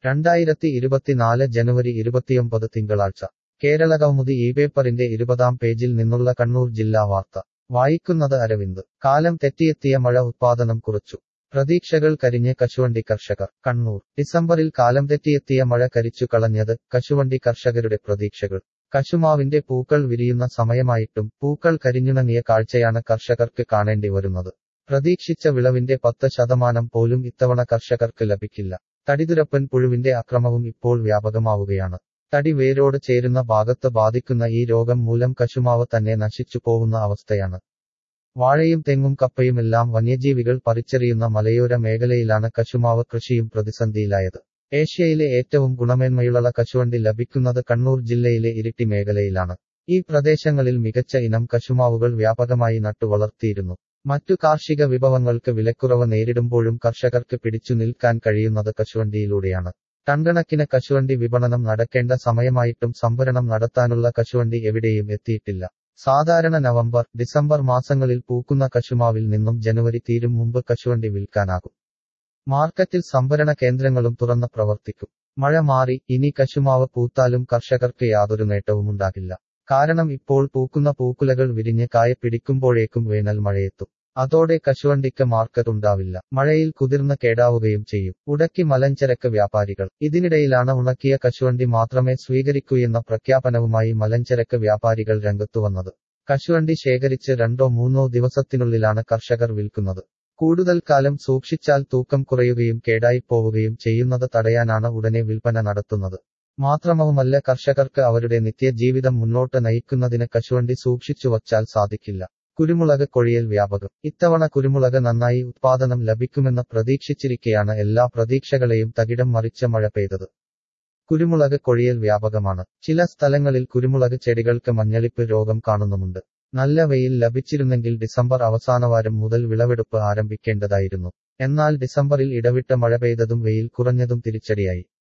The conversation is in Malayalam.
രണ്ടായിരത്തി ഇരുപത്തിനാല് ജനുവരി ഇരുപത്തിയൊമ്പത് തിങ്കളാഴ്ച കേരളകൗമുദി ഈ പേപ്പറിന്റെ ഇരുപതാം പേജിൽ നിന്നുള്ള കണ്ണൂർ ജില്ലാ വാർത്ത വായിക്കുന്നത് അരവിന്ദ് കാലം തെറ്റിയെത്തിയ മഴ ഉത്പാദനം കുറച്ചു പ്രതീക്ഷകൾ കരിഞ്ഞ് കശുവണ്ടി കർഷകർ കണ്ണൂർ ഡിസംബറിൽ കാലം തെറ്റിയെത്തിയ മഴ കരിച്ചു കളഞ്ഞത് കശുവണ്ടി കർഷകരുടെ പ്രതീക്ഷകൾ കശുമാവിന്റെ പൂക്കൾ വിരിയുന്ന സമയമായിട്ടും പൂക്കൾ കരിഞ്ഞുണങ്ങിയ കാഴ്ചയാണ് കർഷകർക്ക് കാണേണ്ടി വരുന്നത് പ്രതീക്ഷിച്ച വിളവിന്റെ പത്ത് ശതമാനം പോലും ഇത്തവണ കർഷകർക്ക് ലഭിക്കില്ല തടിതുരപ്പൻ പുഴുവിന്റെ അക്രമവും ഇപ്പോൾ വ്യാപകമാവുകയാണ് തടി വേരോട് ചേരുന്ന ഭാഗത്ത് ബാധിക്കുന്ന ഈ രോഗം മൂലം കശുമാവ് തന്നെ നശിച്ചു പോകുന്ന അവസ്ഥയാണ് വാഴയും തെങ്ങും കപ്പയുമെല്ലാം വന്യജീവികൾ പറിച്ചെറിയുന്ന മലയോര മേഖലയിലാണ് കശുമാവ് കൃഷിയും പ്രതിസന്ധിയിലായത് ഏഷ്യയിലെ ഏറ്റവും ഗുണമേന്മയുള്ള കശുവണ്ടി ലഭിക്കുന്നത് കണ്ണൂർ ജില്ലയിലെ ഇരിട്ടി മേഖലയിലാണ് ഈ പ്രദേശങ്ങളിൽ മികച്ച ഇനം കശുമാവുകൾ വ്യാപകമായി നട്ടുവളർത്തിയിരുന്നു മറ്റു കാർഷിക വിഭവങ്ങൾക്ക് വിലക്കുറവ് നേരിടുമ്പോഴും കർഷകർക്ക് പിടിച്ചു നിൽക്കാൻ കഴിയുന്നത് കശുവണ്ടിയിലൂടെയാണ് ടൺകണക്കിന് കശുവണ്ടി വിപണനം നടക്കേണ്ട സമയമായിട്ടും സംഭരണം നടത്താനുള്ള കശുവണ്ടി എവിടെയും എത്തിയിട്ടില്ല സാധാരണ നവംബർ ഡിസംബർ മാസങ്ങളിൽ പൂക്കുന്ന കശുമാവിൽ നിന്നും ജനുവരി തീരും മുമ്പ് കശുവണ്ടി വിൽക്കാനാകും മാർക്കറ്റിൽ സംഭരണ കേന്ദ്രങ്ങളും തുറന്ന് പ്രവർത്തിക്കും മഴ മാറി ഇനി കശുമാവ് പൂത്താലും കർഷകർക്ക് യാതൊരു നേട്ടവുമുണ്ടാകില്ല കാരണം ഇപ്പോൾ പൂക്കുന്ന പൂക്കുലകൾ വിരിഞ്ഞ് കായ പിടിക്കുമ്പോഴേക്കും വേനൽ മഴയെത്തും അതോടെ കശുവണ്ടിക്ക് മാർക്കറ്റ് ഉണ്ടാവില്ല മഴയിൽ കുതിർന്ന് കേടാവുകയും ചെയ്യും ഉടക്കി മലഞ്ചരക്ക് വ്യാപാരികൾ ഇതിനിടയിലാണ് ഉണക്കിയ കശുവണ്ടി മാത്രമേ സ്വീകരിക്കൂയെന്ന പ്രഖ്യാപനവുമായി മലഞ്ചരക്ക് വ്യാപാരികൾ രംഗത്തുവന്നത് കശുവണ്ടി ശേഖരിച്ച് രണ്ടോ മൂന്നോ ദിവസത്തിനുള്ളിലാണ് കർഷകർ വിൽക്കുന്നത് കൂടുതൽ കാലം സൂക്ഷിച്ചാൽ തൂക്കം കുറയുകയും കേടായിപ്പോവുകയും ചെയ്യുന്നത് തടയാനാണ് ഉടനെ വിൽപ്പന നടത്തുന്നത് മാത്രവുമല്ല കർഷകർക്ക് അവരുടെ നിത്യജീവിതം മുന്നോട്ട് നയിക്കുന്നതിന് കശുവണ്ടി സൂക്ഷിച്ചു വച്ചാൽ സാധിക്കില്ല കുരുമുളക് കൊഴിയൽ വ്യാപകം ഇത്തവണ കുരുമുളക് നന്നായി ഉത്പാദനം ലഭിക്കുമെന്ന് പ്രതീക്ഷിച്ചിരിക്കെയാണ് എല്ലാ പ്രതീക്ഷകളെയും തകിടം മറിച്ച മഴ പെയ്തത് കുരുമുളക് കൊഴിയൽ വ്യാപകമാണ് ചില സ്ഥലങ്ങളിൽ കുരുമുളക് ചെടികൾക്ക് മഞ്ഞളിപ്പ് രോഗം കാണുന്നുമുണ്ട് നല്ല വെയിൽ ലഭിച്ചിരുന്നെങ്കിൽ ഡിസംബർ അവസാനവാരം മുതൽ വിളവെടുപ്പ് ആരംഭിക്കേണ്ടതായിരുന്നു എന്നാൽ ഡിസംബറിൽ ഇടവിട്ട മഴ പെയ്തതും വെയിൽ കുറഞ്ഞതും തിരിച്ചടിയായി